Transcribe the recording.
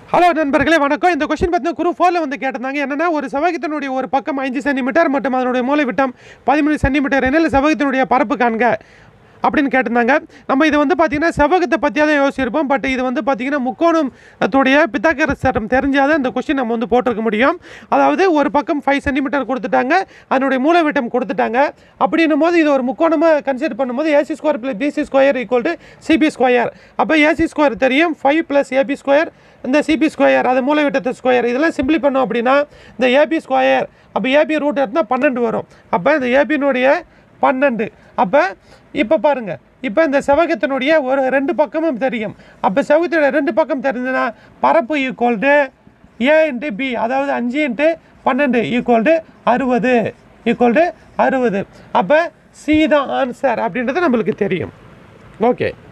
hello நண்பர்களே வணக்கம் இந்த கொஸ்டின் பார்த்தீங்கன்னா குரு ஃபோரில் வந்து கேட்டிருந்தாங்க என்னன்னா ஒரு செவகத்தினுடைய ஒரு பக்கம் ஐந்து சென்டிமீட்டர் மற்றும் அதனுடைய மூலை விட்டம் பதிமூணு சென்டிமீட்டர் எனில் செவகத்தினுடைய பரப்பு காண்க அப்படின்னு கேட்டிருந்தாங்க நம்ம இது வந்து பார்த்தீங்கன்னா செவகத்தை பற்றியாக தான் யோசிச்சிருப்போம் பட் இது வந்து பார்த்தீங்கன்னா முக்கோணத்துடைய பித்தாக்கரஸ் சட்டம் தெரிஞ்சால் தான் இந்த கொஸ்டின் நம்ம வந்து போட்டிருக்க முடியும் அதாவது ஒரு பக்கம் ஃபைவ் சென்டிமீட்டர் கொடுத்துட்டாங்க அதனுடைய மூலை விட்டம் கொடுத்துட்டாங்க அப்படின்னும் போது இது ஒரு முக்கோணமாக கன்சிடர் பண்ணும்போது AC square plus BC square equal to CB square அப்போ ஏசி ஸ்கொயர் தெரியும் ஃபைவ் ப்ளஸ் ஏபி ஸ்கொயர் இந்த சிபி ஸ்கொயர் அது மூலை விட்டத்து ஸ்கொயர் இதெல்லாம் சிம்பிளி பண்ணோம் அப்படின்னா இந்த ஏபி ஸ்கொயர் அப்போ ஏபி ரூட் எடுத்தால் பன்னெண்டு வரும் அப்போ இந்த ஏபியினுடைய பன்னெண்டு அப்போ இப்போ பாருங்க இப்போ இந்த செவகத்தினுடைய ஒரு ரெண்டு பக்கமும் தெரியும் அப்போ செவகத்தினுடைய ரெண்டு பக்கம் தெரிஞ்சுன்னா பரப்பு equal to A into B அதாவது அஞ்சு இன்ட்டு பன்னெண்டு ஈக்குவல் டு அறுபது ஈக்குவல் டு அறுபது அப்போ சி தான் ஆன்சர் அப்படின்றது நம்மளுக்கு தெரியும் ஓகே